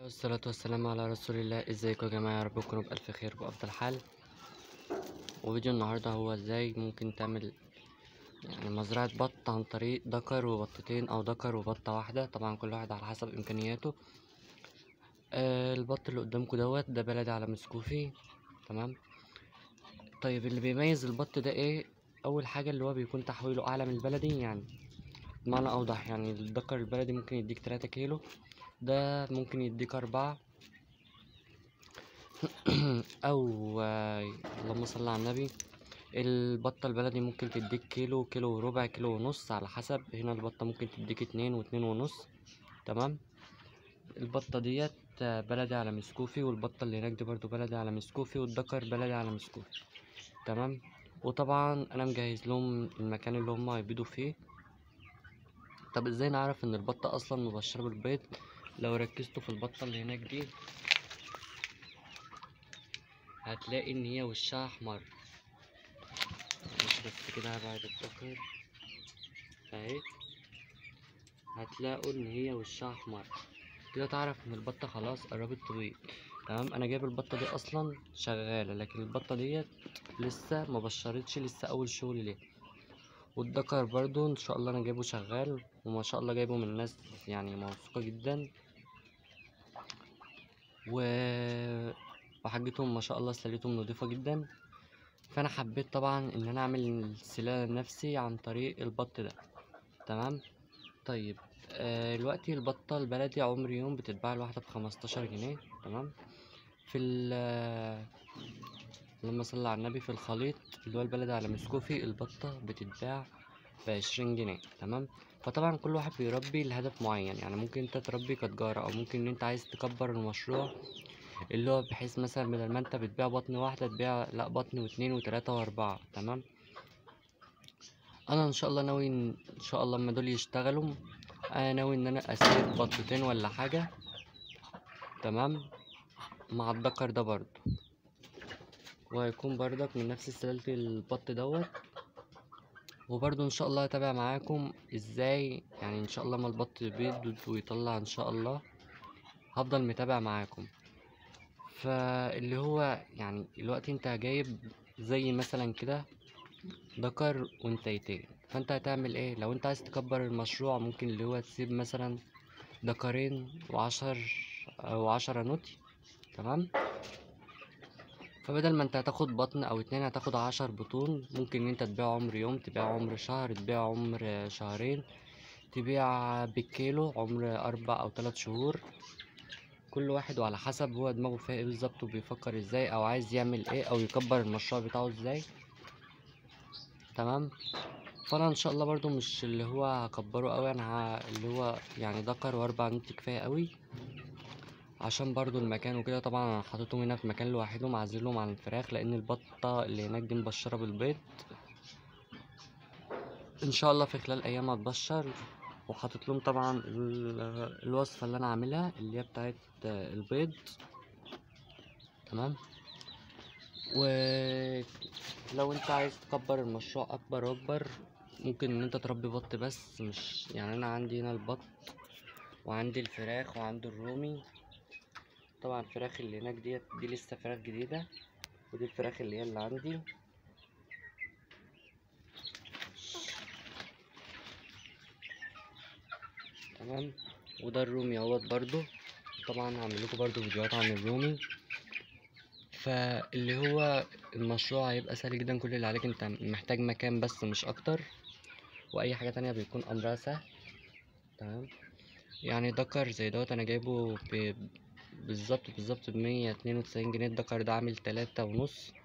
والصلاة والسلام على رسول الله ازيكم يا جماعة يا رب تكونوا بألف خير وأفضل حال وفيديو النهاردة هو ازاي ممكن تعمل يعني مزرعة بط عن طريق دكر وبطتين أو دكر وبطة واحدة طبعا كل واحد على حسب إمكانياته آه البط اللي قدامكم دوت ده بلدي على مسكوفي تمام طيب اللي بيميز البط ده ايه أول حاجة اللي هو بيكون تحويله أعلى من البلدي يعني بمعنى أوضح يعني الدكر البلدي ممكن يديك تلاتة كيلو ده ممكن يديك أربعة أو آه، اللهم صل على النبي البطة البلدي ممكن تديك كيلو كيلو وربع كيلو ونص على حسب هنا البطة ممكن تديك اتنين واتنين ونص تمام البطة ديت آه، بلدي على مسكوفي والبطة اللي هناك دي برضو بلدي على مسكوفي والدكر بلدي على مسكوفي تمام وطبعا انا مجهز لهم المكان اللي هم هيبيضوا فيه طب ازاي نعرف ان البطة اصلا مبشرة بالبيض لو ركزتوا في البطة اللي هناك دي هتلاقي ان هي وشها احمر مش بس كده هبعد الدكر اهي هتلاقوا ان هي وشها احمر كده تعرف ان البطة خلاص قربت تبيض تمام انا جايب البطة دي اصلا شغالة لكن البطة ديت لسه ما بشرتش لسه اول شغل ليه والدكر برضو ان شاء الله انا جايبه شغال وما شاء الله جايبه من ناس يعني موثوقة جدا و وحاجتهم ما شاء الله سلالتهم نضيفة جدا فانا حبيت طبعا ان انا اعمل السلالة لنفسي عن طريق البط ده تمام طيب آه، دلوقتي البطة البلدي عمر يوم بتتباع الواحدة بخمستاشر جنيه تمام في ال اللهم صل على النبي في الخليط اللي هو البلدي على مسكوفي البطة بتتباع بعشرين جنيه تمام فطبعا كل واحد بيربي لهدف معين يعني ممكن انت تربي كتجارة او ممكن ان انت عايز تكبر المشروع اللي هو بحيث مثلا بدل ما انت بتبيع بطن واحدة تبيع لا بطن واتنين وتلاتة واربعة تمام انا ان شاء الله ناوي ان إن شاء الله اما دول يشتغلوا انا ناوي ان انا اسيب بطتين ولا حاجة تمام مع الدكر ده برضو وهيكون بردك من نفس سلالة البط دوت وبرضو ان شاء الله هتابع معاكم ازاي يعني ان شاء الله ما البط يبيض ويطلع ان شاء الله هفضل متابع معاكم فاللي هو يعني دلوقتي انت جايب زي مثلا كده ذكر وانتيتين فانت هتعمل ايه لو انت عايز تكبر المشروع ممكن اللي هو تسيب مثلا ذكرين وعشر او عشرة نوتي تمام فبدل ما انت هتاخد بطن او اتنين هتاخد عشر بطون ممكن ان انت تبيع عمر يوم تبيع عمر شهر تبيع عمر شهرين تبيع بالكيلو عمر اربع او تلات شهور كل واحد وعلى حسب هو دماغه فيها ايه بالظبط وبيفكر ازاي او عايز يعمل ايه او يكبر المشروع بتاعه ازاي تمام فانا ان شاء الله برضو مش اللي هو هكبره قوي انا ه- اللي هو يعني ذكر واربع نوت كفايه قوي عشان برضو المكان وكده طبعا انا حاططهم هنا في مكان لوحدهم عازلهم عن الفراخ لان البطه اللي هناك دي مبشره بالبيض ان شاء الله في خلال ايام هتبشر وحاطط لهم طبعا ال- الوصفه اللي انا عاملها اللي هي بتاعت البيض تمام ولو انت عايز تكبر المشروع اكبر واكبر ممكن ان انت تربي بط بس مش يعني انا عندي هنا البط وعندي الفراخ وعندي الرومي طبعا الفراخ اللي هناك ديت دي لسه فراخ جديدة ودي الفراخ اللي هي اللي عندي تمام وده الرومي اهوت برضو طبعا هعمل لكم برضو فيديوهات عن الرومي فاللي هو المشروع هيبقى سهل جدا كل اللي عليك انت محتاج مكان بس مش اكتر واي حاجة تانية بيكون امرها سهل تمام يعني دكر زي دوت انا جايبه ب... بالظبط بالظبط بمية اتنين وتسعين جنيه الدكر ده عامل تلاتة ونص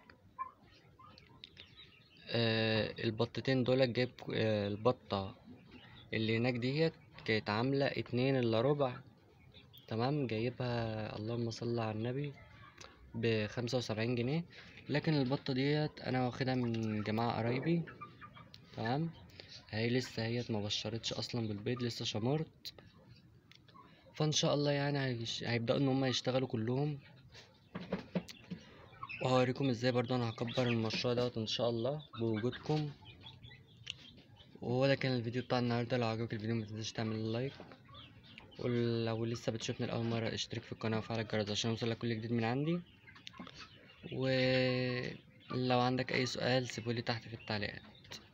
آه البطتين دول جايب آه البطة اللي هناك ديت كانت عاملة اتنين الا ربع تمام جايبها اللهم صل على النبي بخمسة وسبعين جنيه لكن البطة ديت انا واخدها من جماعة قرايبي تمام هي لسه هيت ما بشرتش اصلا بالبيض لسه شمرت فان شاء الله يعني هيش... هيبداوا ان هم يشتغلوا كلهم وهوريكم ازاي برضو انا هكبر المشروع دوت ان شاء الله بوجودكم وهو ده كان الفيديو بتاع النهارده لو عجبك الفيديو متنساش تعمل لايك ولو لسه بتشوفني لأول مرة اشترك في القناة وفعل الجرس عشان يوصلك كل جديد من عندي ولو عندك أي سؤال سيبولي تحت في التعليقات